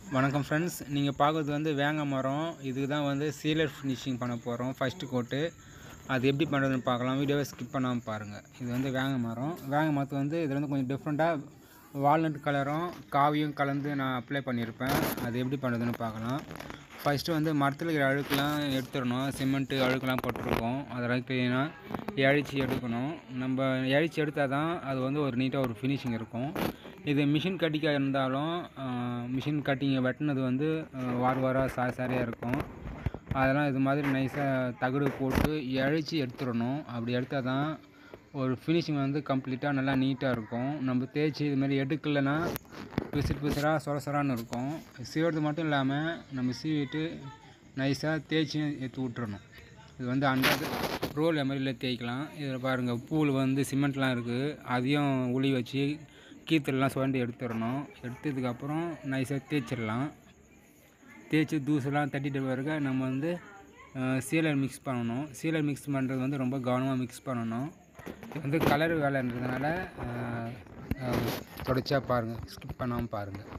வணக்கம் ஃப்ரெண்ட்ஸ் நீங்கள் பார்க்குறது வந்து வேங்க மரம் இதுக்கு தான் வந்து சீலர் ஃபினிஷிங் பண்ண போகிறோம் ஃபஸ்ட்டு கோட்டு அது எப்படி பண்ணுறதுன்னு பார்க்கலாம் வீடியோவை ஸ்கிப் பண்ணாமல் பாருங்கள் இது வந்து வேங்க மரம் வேங்க மரத்து வந்து இதில் வந்து கொஞ்சம் டிஃப்ரெண்ட்டாக வால்நட் கலரும் காவியும் கலந்து நான் அப்ளை பண்ணியிருப்பேன் அது எப்படி பண்ணுறதுன்னு பார்க்கலாம் ஃபஸ்ட்டு வந்து மரத்தில் இருக்கிற அழுக்கெலாம் எடுத்துடணும் சிமெண்ட்டு அழுக்கெலாம் போட்டிருக்கோம் அதெல்லாம் க்ளீனாக இழிச்சி எடுக்கணும் நம்ம இழிச்சி எடுத்தால் தான் அது வந்து ஒரு நீட்டாக ஒரு ஃபினிஷிங் இருக்கும் இது மிஷின் கட்டிக்காக இருந்தாலும் மிஷின் கட்டிங்கை வெட்டினது வந்து அஹ், வார் வாராக சாரி சாரியாக இருக்கும் அதெல்லாம் இது மாதிரி நைஸாக தகடு போட்டு இழிச்சி எடுத்துடணும் அப்படி எடுத்தால் தான் ஒரு ஃபினிஷிங் வந்து கம்ப்ளீட்டாக நல்லா நீட்டாக இருக்கும் நம்ம தேய்ச்சி இது மாதிரி எடுக்கலைன்னா பிசிறு பிசிறாக சொர சொரான்னு இருக்கும் சீவுறது மட்டும் இல்லாமல் நம்ம சீவிட்டு நைஸாக தேய்ச்சி எடுத்து விட்டுறணும் இது வந்து அண்டாது ரோல் எம்எல்ஏ தேய்க்கலாம் இதில் பாருங்கள் பூவில் வந்து சிமெண்ட்லாம் இருக்குது அதையும் உளி வச்சு கீத்தல்லாம் சுரண்டி எடுத்துடணும் எடுத்ததுக்கப்புறம் நைஸாக தேய்ச்சிடலாம் தேய்ச்சி தூசெல்லாம் தட்டிட்டு பிறகு நம்ம வந்து சீலர் மிக்ஸ் பண்ணணும் சீலர் மிக்ஸ் பண்ணுறது வந்து ரொம்ப கவனமாக மிக்ஸ் பண்ணணும் இது வந்து கலர் வேலைன்றதுனால தொடச்சா பாருங்கள் ஸ்கிப் பண்ணாமல் பாருங்கள்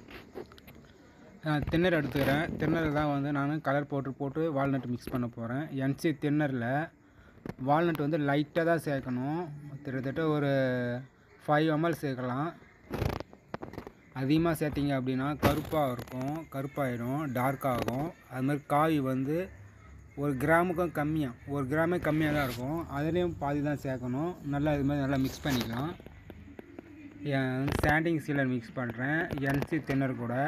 நான் தின்னர் எடுத்துக்கிறேன் தின்னர் தான் வந்து நான் கலர் போட்டு போட்டு வால்நட் மிக்ஸ் பண்ண போகிறேன் என்சி தின்னரில் வால்நட் வந்து லைட்டாக தான் சேர்க்கணும் கிட்டத்தட்ட ஒரு ஃபைவ் எம்எல் சேர்க்கலாம் அதிகமாக சேர்த்திங்க அப்படின்னா கருப்பாக இருக்கும் கருப்பாயிடும் டார்க் ஆகும் அது மாதிரி காய் வந்து ஒரு கிராமுக்கும் கம்மியாக ஒரு கிராமே கம்மியாக தான் இருக்கும் அதுலேயும் பாதி தான் சேர்க்கணும் நல்லா இது மாதிரி நல்லா மிக்ஸ் பண்ணிக்கலாம் சாண்டிங் சீலர் மிக்ஸ் பண்ணுறேன் என்சி தின்னர் கூட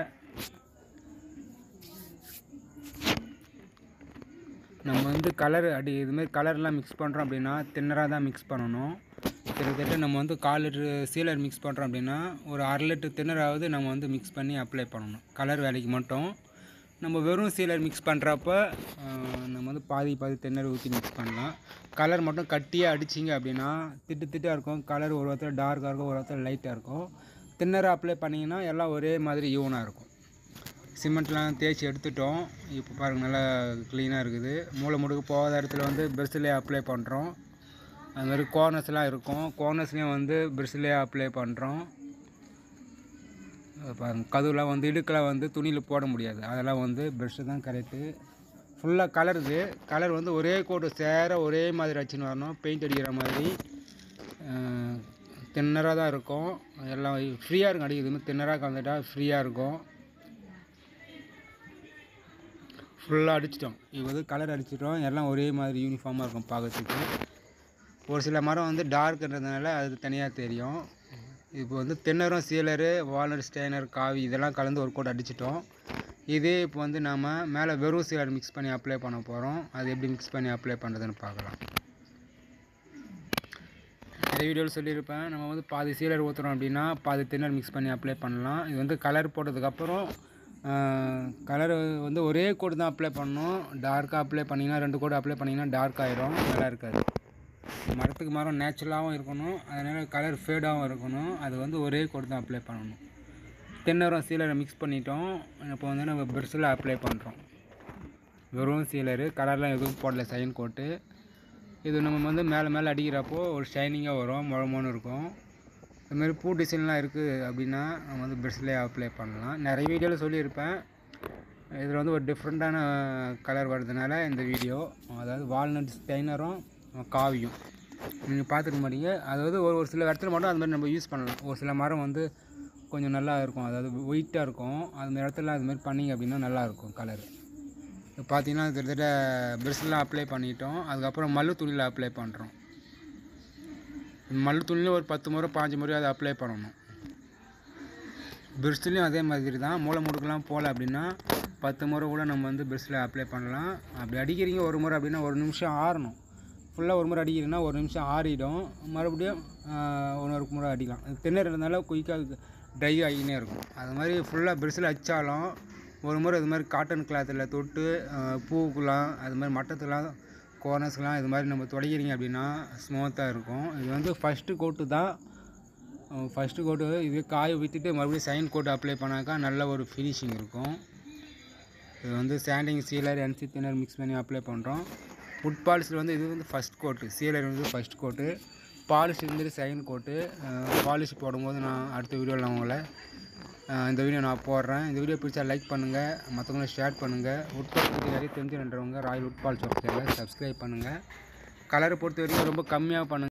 நம்ம வந்து கலர் அடி இதுமாரி கலர்லாம் மிக்ஸ் பண்ணுறோம் அப்படின்னா தின்னராக தான் மிக்ஸ் பண்ணணும் கிட்டத்தட்ட நம்ம வந்து கால் லிட்ரு சீலர் மிக்ஸ் பண்ணுறோம் அப்படின்னா ஒரு அரை லிட்டர் தின்னராவது நம்ம வந்து மிக்ஸ் பண்ணி அப்ளை பண்ணணும் கலர் வேலைக்கு மட்டும் நம்ம வெறும் சீலர் மிக்ஸ் பண்ணுறப்ப நம்ம வந்து பாதி பாதி தின்னர் ஊற்றி மிக்ஸ் பண்ணலாம் கலர் மட்டும் கட்டியாக அடிச்சிங்க அப்படின்னா திட்டு திட்டாக இருக்கும் கலர் ஒரு ஒருத்தர் டார்க்காக இருக்கும் ஒரு ஒருத்தர் லைட்டாக இருக்கும் தின்னரை அப்ளை பண்ணிங்கன்னா எல்லாம் ஒரே மாதிரி ஈவனாக இருக்கும் சிமெண்ட்லாம் தேய்ச்சி எடுத்துட்டோம் இப்போ பாருங்கள் நல்லா க்ளீனாக இருக்குது மூளை முடுக்கு போகாத இடத்துல வந்து பெருசிலே அப்ளை பண்ணுறோம் அது மாதிரி கோர்னர்ஸ்லாம் இருக்கும் கோர்னர்ஸ்லேயும் வந்து பெருசிலே அப்ளை பண்ணுறோம் பாருங்க கதவுலாம் வந்து இடுக்கெல்லாம் வந்து துணியில் போட முடியாது அதெல்லாம் வந்து ப்ரெஷ்ஷு தான் கரெக்டு ஃபுல்லாக கலருது கலர் வந்து ஒரே கோட்டு சேர ஒரே மாதிரி வச்சுன்னு வரணும் பெயிண்ட் அடிக்கிற மாதிரி தின்னராக தான் இருக்கும் எல்லாம் ஃப்ரீயாக இருக்கும் அடிக்கிறது தின்னராக கலந்துட்டா ஃப்ரீயாக இருக்கும் ஃபுல்லாக அடிச்சிட்டோம் இப்போ வந்து கலர் அடிச்சிட்டோம் எல்லாம் ஒரே மாதிரி யூனிஃபார்மாக இருக்கும் பார்க்கறதுக்கு ஒரு சில மரம் வந்து டார்க்ன்றதுனால அது தனியாக தெரியும் இப்போ வந்து தென்னரும் சீலரு வால்நட் ஸ்டெய்னர் காவி இதெல்லாம் கலந்து ஒரு கோட் அடிச்சிட்டோம் இதே இப்போ வந்து நாம் மேலே வெறும் சீலர் மிக்ஸ் பண்ணி அப்ளை பண்ண போகிறோம் அது எப்படி மிக்ஸ் பண்ணி அப்ளை பண்ணுறதுன்னு பார்க்கலாம் நிறைய வீடியோவில் சொல்லியிருப்பேன் நம்ம வந்து பாதி சீலர் ஊற்றுறோம் அப்படின்னா பாதி தின்னர் மிக்ஸ் பண்ணி அப்ளை பண்ணலாம் இது வந்து கலர் போட்டதுக்கப்புறம் கலர் வந்து ஒரே கோடு தான் அப்ளை பண்ணணும் டார்க்காக அப்ளை பண்ணிங்கன்னா ரெண்டு கோடு அப்ளை பண்ணிங்கன்னா டார்க் ஆயிரும் நல்லா இருக்காது மரத்துக்கு மரம் நேச்சுரலாகவும் இருக்கணும் அதனால் கலர் ஃபேடாகவும் இருக்கணும் அது வந்து ஒரே கோடு தான் அப்ளை பண்ணணும் தென்னரம் சீலரை மிக்ஸ் பண்ணிட்டோம் இப்போ வந்து நம்ம பெருசில் அப்ளை பண்ணுறோம் வெறும் சீலரு கலர்லாம் எதுவும் போடல சைன் கோட்டு இது நம்ம வந்து மேலே மேலே அடிக்கிறப்போ ஒரு ஷைனிங்காக வரும் முழமோன்னு இருக்கும் இதுமாரி பூ டிசைன்லாம் இருக்குது அப்படின்னா நம்ம வந்து பெருசிலே அப்ளை பண்ணலாம் நிறைய வீடியோவில் சொல்லியிருப்பேன் இதில் வந்து ஒரு டிஃப்ரெண்ட்டான கலர் வர்றதுனால இந்த வீடியோ அதாவது வால்நட் ஸ்டைனரும் காவியும் நீங்கள் பார்த்துக்க மாட்டீங்க அதாவது ஒரு ஒரு சில இடத்துல மட்டும் அது மாதிரி நம்ம யூஸ் பண்ணலாம் ஒரு சில மரம் வந்து கொஞ்சம் நல்லா இருக்கும் அதாவது ஒயிட்டாக இருக்கும் அது மாதிரி இடத்துல அது மாதிரி பண்ணிங்க அப்படின்னா நல்லாயிருக்கும் கலர் இப்போ பார்த்தீங்கன்னா கிட்டத்தட்ட பிரிஸ்லாம் அப்ளை பண்ணிட்டோம் அதுக்கப்புறம் மல்லு துணியில் அப்ளை பண்ணுறோம் மல்லு துணியில் ஒரு பத்து முறை பாஞ்சு முறை அதை அப்ளை பண்ணணும் பிரிஸ்லையும் அதே மாதிரி தான் மூளை முடுக்கெலாம் போகல அப்படின்னா பத்து முறை கூட நம்ம வந்து பிரிஸ்டில் அப்ளை பண்ணலாம் அப்படி அடிக்கிறீங்க ஒரு முறை அப்படின்னா ஒரு நிமிஷம் ஆறணும் ஃபுல்லாக ஒரு முறை அடிக்கிறீங்கன்னா ஒரு நிமிஷம் ஆறிடும் மறுபடியும் இன்னொரு முறை அடிக்கலாம் திணறு இருந்தாலும் குயிக்காக ட்ரை ஆகினே இருக்கும் அது மாதிரி ஃபுல்லாக பிரிஸ்டில் அடித்தாலும் ஒரு முறை இது மாதிரி காட்டன் கிளாத்தில் தொட்டு பூவுக்குலாம் அது மாதிரி மட்டத்துலாம் கோர்னர்ஸ்லாம் இது மாதிரி நம்ம துடைக்கிறீங்க அப்படின்னா ஸ்மூத்தாக இருக்கும் இது வந்து ஃபஸ்ட்டு கோட்டு தான் ஃபஸ்ட்டு கோட்டு இது காய விட்டுட்டு மறுபடியும் சைன் கோட்டு அப்ளை பண்ணாக்கா நல்ல ஒரு ஃபினிஷிங் இருக்கும் இது வந்து sanding sealer NC thinner mix பண்ணி அப்ளை பண்ணுறோம் ஃபுட் பாலிஷில் வந்து இது வந்து ஃபஸ்ட் கோட்டு சீலர் வந்து ஃபஸ்ட் கோட்டு பாலிஷ் இருந்துட்டு செகண்ட் கோட்டு பாலிஷ் போடும்போது நான் அடுத்த வீடியோவில் நான் உங்களை ஆஹ் இந்த வீடியோ நான் போடுறேன் இந்த வீடியோ பிடிச்சா லைக் பண்ணுங்கள் மற்றவங்களும் ஷேர் பண்ணுங்கள் உட்பால் பற்றி நிறைய தெரிஞ்சுன்றவங்க ராயல் உட்பால் சொத்தை சப்ஸ்கிரைப் பண்ணுங்கள் கலரை பொறுத்த வரைக்கும் ரொம்ப கம்மியாக பண்ணுங்கள்